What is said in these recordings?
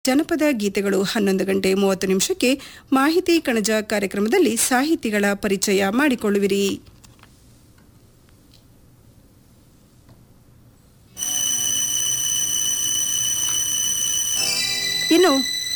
ಜನಪದ ಗೀತೆಗಳು ಹನ್ನೊಂದು ಗಂಟೆ ಮೂವತ್ತು ನಿಮಿಷಕ್ಕೆ ಮಾಹಿತಿ ಕಣಜ ಕಾರ್ಯಕ್ರಮದಲ್ಲಿ ಸಾಹಿತಿಗಳ ಪರಿಚಯ ಮಾಡಿಕೊಳ್ಳುವಿರಿ ಇನ್ನು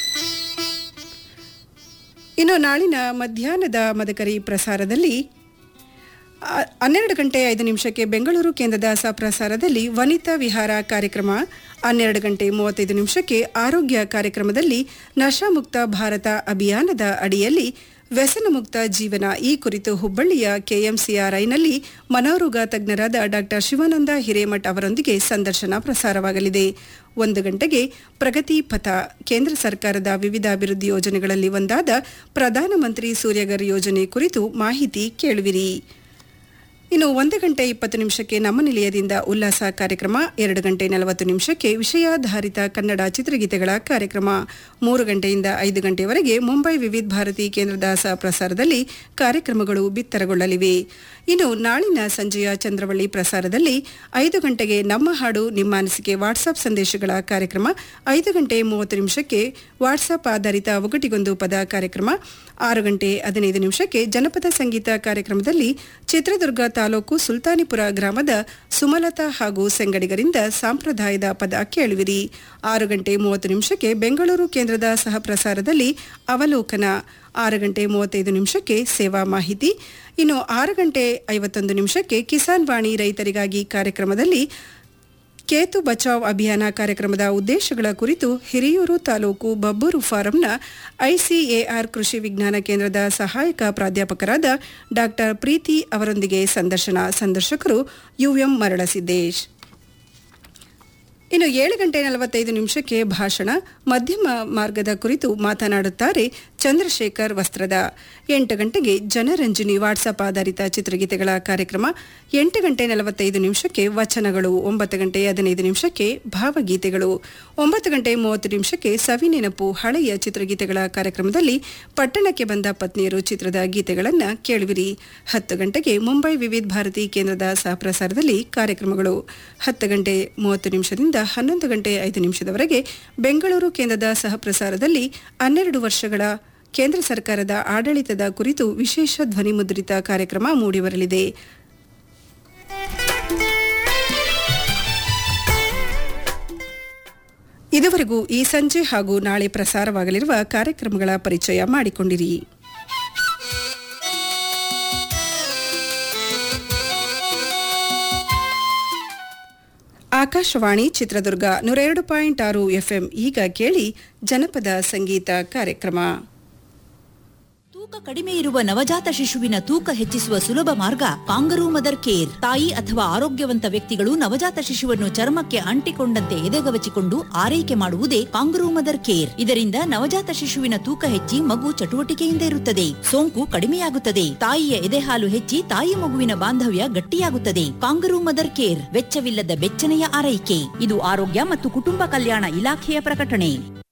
ಇನ್ನು ನಾಳಿನ ಮಧ್ಯಾಹ್ನದ ಮದಕರಿ ಪ್ರಸಾರದಲ್ಲಿ ಆ, ಹನ್ನೆರಡು ಗಂಟೆ ಐದು ನಿಮಿಷಕ್ಕೆ ಬೆಂಗಳೂರು ಕೇಂದ್ರದ ಪ್ರಸಾರದಲ್ಲಿ ವನಿತಾ ವಿಹಾರ ಕಾರ್ಯಕ್ರಮ ಹನ್ನೆರಡು ಗಂಟೆ ಮೂವತ್ತೈದು ನಿಮಿಷಕ್ಕೆ ಆರೋಗ್ಯ ಕಾರ್ಯಕ್ರಮದಲ್ಲಿ ನಶಾಮುಕ್ತ ಭಾರತ ಅಭಿಯಾನದ ಅಡಿಯಲ್ಲಿ ವ್ಯಸನ ಮುಕ್ತ ಜೀವನ ಈ ಕುರಿತು ಹುಬ್ಬಳ್ಳಿಯ ಕೆಎಂಸಿಆರ್ಐನಲ್ಲಿ ಮನೋರೋಗ ತಜ್ಞರಾದ ಡಾ ಶಿವಾನಂದ ಹಿರೇಮಠ್ ಅವರೊಂದಿಗೆ ಸಂದರ್ಶನ ಪ್ರಸಾರವಾಗಲಿದೆ ಒಂದು ಗಂಟೆಗೆ ಪ್ರಗತಿ ಪಥ ಕೇಂದ್ರ ಸರ್ಕಾರದ ವಿವಿಧ ಅಭಿವೃದ್ಧಿ ಯೋಜನೆಗಳಲ್ಲಿ ಒಂದಾದ ಪ್ರಧಾನಮಂತ್ರಿ ಸೂರ್ಯಗರ್ ಯೋಜನೆ ಕುರಿತು ಮಾಹಿತಿ ಕೇಳುವಿರಿ ಇನ್ನು ಒಂದು ಗಂಟೆ ಇಪ್ಪತ್ತು ನಿಮಿಷಕ್ಕೆ ನಮ್ಮ ನಿಲಯದಿಂದ ಉಲ್ಲಾಸ ಕಾರ್ಯಕ್ರಮ ಎರಡು ಗಂಟೆ ನಲವತ್ತು ನಿಮಿಷಕ್ಕೆ ವಿಷಯಾಧಾರಿತ ಕನ್ನಡ ಚಿತ್ರಗೀತೆಗಳ ಕಾರ್ಯಕ್ರಮ ಮೂರು ಗಂಟೆಯಿಂದ ಐದು ಗಂಟೆಯವರೆಗೆ ಮುಂಬೈ ವಿವಿಧ ಭಾರತಿ ಕೇಂದ್ರದ ಸಹ ಪ್ರಸಾರದಲ್ಲಿ ಕಾರ್ಯಕ್ರಮಗಳು ಬಿತ್ತರಗೊಳ್ಳಲಿವೆ ಇನ್ನು ನಾಳಿನ ಸಂಜೆಯ ಚಂದ್ರವಳ್ಳಿ ಪ್ರಸಾರದಲ್ಲಿ ಐದು ಗಂಟೆಗೆ ನಮ್ಮ ಹಾಡು ನಿಮ್ಮ ಅನಿಸಿಕೆ ವಾಟ್ಸ್ಆಪ್ ಸಂದೇಶಗಳ ಕಾರ್ಯಕ್ರಮ ಐದು ಗಂಟೆ ಮೂವತ್ತು ನಿಮಿಷಕ್ಕೆ ವಾಟ್ಸ್ಆಪ್ ಆಧಾರಿತ ಒಗಟಿಗೊಂದು ಪದ ಕಾರ್ಯಕ್ರಮ ಆರು ಗಂಟೆ ಹದಿನೈದು ನಿಮಿಷಕ್ಕೆ ಜನಪದ ಸಂಗೀತ ಕಾರ್ಯಕ್ರಮದಲ್ಲಿ ಚಿತ್ರದುರ್ಗ ತಾಲೂಕು ಸುಲ್ತಾನಿಪುರ ಗ್ರಾಮದ ಸುಮಲತಾ ಹಾಗೂ ಸೆಂಗಡಿಗರಿಂದ ಸಾಂಪ್ರದಾಯದ ಪದ ಕೇಳುವಿರಿ ಆರು ಗಂಟೆ ಮೂವತ್ತು ನಿಮಿಷಕ್ಕೆ ಬೆಂಗಳೂರು ಕೇಂದ್ರದ ಸಹ ಪ್ರಸಾರದಲ್ಲಿ ಅವಲೋಕನ ಆರು ಗಂಟೆ ಮೂವತ್ತೈದು ನಿಮಿಷಕ್ಕೆ ಸೇವಾ ಮಾಹಿತಿ ಇನ್ನು ಆರು ಗಂಟೆ ಐವತ್ತೊಂದು ನಿಮಿಷಕ್ಕೆ ಕಿಸಾನ್ ವಾಣಿ ರೈತರಿಗಾಗಿ ಕಾರ್ಯಕ್ರಮದಲ್ಲಿ ಕೇತು ಬಚಾವ್ ಅಭಿಯಾನ ಕಾರ್ಯಕ್ರಮದ ಉದ್ದೇಶಗಳ ಕುರಿತು ಹಿರಿಯೂರು ತಾಲೂಕು ಬಬ್ಬೂರು ಫಾರಂನ ಐಸಿಎಆರ್ ಕೃಷಿ ವಿಜ್ಞಾನ ಕೇಂದ್ರದ ಸಹಾಯಕ ಪ್ರಾಧ್ಯಾಪಕರಾದ ಡಾ ಪ್ರೀತಿ ಅವರೊಂದಿಗೆ ಸಂದರ್ಶನ ಸಂದರ್ಶಕರು ಯುಎಂ ಮರಳಸಿದ್ದೇಶ್ ಇನ್ನು ಏಳು ಗಂಟೆ ನಲವತ್ತೈದು ನಿಮಿಷಕ್ಕೆ ಭಾಷಣ ಮಧ್ಯಮ ಮಾರ್ಗದ ಕುರಿತು ಮಾತನಾಡುತ್ತಾರೆ ಚಂದ್ರಶೇಖರ್ ವಸ್ತ್ರದ ಎಂಟು ಗಂಟೆಗೆ ಜನರಂಜನಿ ವಾಟ್ಸಪ್ ಆಧಾರಿತ ಚಿತ್ರಗೀತೆಗಳ ಕಾರ್ಯಕ್ರಮ ಎಂಟು ಗಂಟೆ ನಲವತ್ತೈದು ನಿಮಿಷಕ್ಕೆ ವಚನಗಳು ಒಂಬತ್ತು ಗಂಟೆ ಹದಿನೈದು ನಿಮಿಷಕ್ಕೆ ಭಾವಗೀತೆಗಳು ಒಂಬತ್ತು ಗಂಟೆ ಮೂವತ್ತು ನಿಮಿಷಕ್ಕೆ ಸವಿನೆನಪು ಹಳೆಯ ಚಿತ್ರಗೀತೆಗಳ ಕಾರ್ಯಕ್ರಮದಲ್ಲಿ ಪಟ್ಟಣಕ್ಕೆ ಬಂದ ಪತ್ನಿಯರು ಚಿತ್ರದ ಗೀತೆಗಳನ್ನು ಕೇಳುವಿರಿ ಹತ್ತು ಗಂಟೆಗೆ ಮುಂಬೈ ವಿವಿಧ ಭಾರತಿ ಕೇಂದ್ರದ ಸಹಪ್ರಸಾರದಲ್ಲಿ ಕಾರ್ಯಕ್ರಮಗಳು ಹತ್ತು ಗಂಟೆ ಮೂವತ್ತು ನಿಮಿಷದಿಂದ ಹನ್ನೊಂದು ಗಂಟೆ ಐದು ನಿಮಿಷದವರೆಗೆ ಬೆಂಗಳೂರು ಕೇಂದ್ರದ ಸಹಪ್ರಸಾರದಲ್ಲಿ ಹನ್ನೆರಡು ವರ್ಷಗಳ ಕೇಂದ್ರ ಸರ್ಕಾರದ ಆಡಳಿತದ ಕುರಿತು ವಿಶೇಷ ಧ್ವನಿಮುದ್ರಿತ ಕಾರ್ಯಕ್ರಮ ಮೂಡಿಬರಲಿದೆ ಇದುವರೆಗೂ ಈ ಸಂಜೆ ಹಾಗೂ ನಾಳೆ ಪ್ರಸಾರವಾಗಲಿರುವ ಕಾರ್ಯಕ್ರಮಗಳ ಪರಿಚಯ ಮಾಡಿಕೊಂಡಿರಿ ಆಕಾಶವಾಣಿ ಚಿತ್ರದುರ್ಗ ನೂರ ಎರಡು ಪಾಯಿಂಟ್ ಆರು ಎಫ್ಎಂ ಈಗ ಕೇಳಿ ಜನಪದ ಸಂಗೀತ ಕಾರ್ಯಕ್ರಮ ತೂಕ ಕಡಿಮೆ ಇರುವ ನವಜಾತ ಶಿಶುವಿನ ತೂಕ ಹೆಚ್ಚಿಸುವ ಸುಲಭ ಮಾರ್ಗ ಕಾಂಗರೂ ಮದರ್ ಕೇರ್ ತಾಯಿ ಅಥವಾ ಆರೋಗ್ಯವಂತ ವ್ಯಕ್ತಿಗಳು ನವಜಾತ ಶಿಶುವನ್ನು ಚರ್ಮಕ್ಕೆ ಅಂಟಿಕೊಂಡಂತೆ ಎದೆಗವಚಿಕೊಂಡು ಆರೈಕೆ ಮಾಡುವುದೇ ಕಾಂಗರೂ ಮದರ್ ಕೇರ್ ಇದರಿಂದ ನವಜಾತ ಶಿಶುವಿನ ತೂಕ ಹೆಚ್ಚಿ ಮಗು ಚಟುವಟಿಕೆಯಿಂದ ಇರುತ್ತದೆ ಸೋಂಕು ಕಡಿಮೆಯಾಗುತ್ತದೆ ತಾಯಿಯ ಎದೆಹಾಲು ಹೆಚ್ಚಿ ತಾಯಿ ಮಗುವಿನ ಬಾಂಧವ್ಯ ಗಟ್ಟಿಯಾಗುತ್ತದೆ ಕಾಂಗರೂ ಮದರ್ ಕೇರ್ ವೆಚ್ಚವಿಲ್ಲದ ಬೆಚ್ಚನೆಯ ಆರೈಕೆ ಇದು ಆರೋಗ್ಯ ಮತ್ತು ಕುಟುಂಬ ಕಲ್ಯಾಣ ಇಲಾಖೆಯ ಪ್ರಕಟಣೆ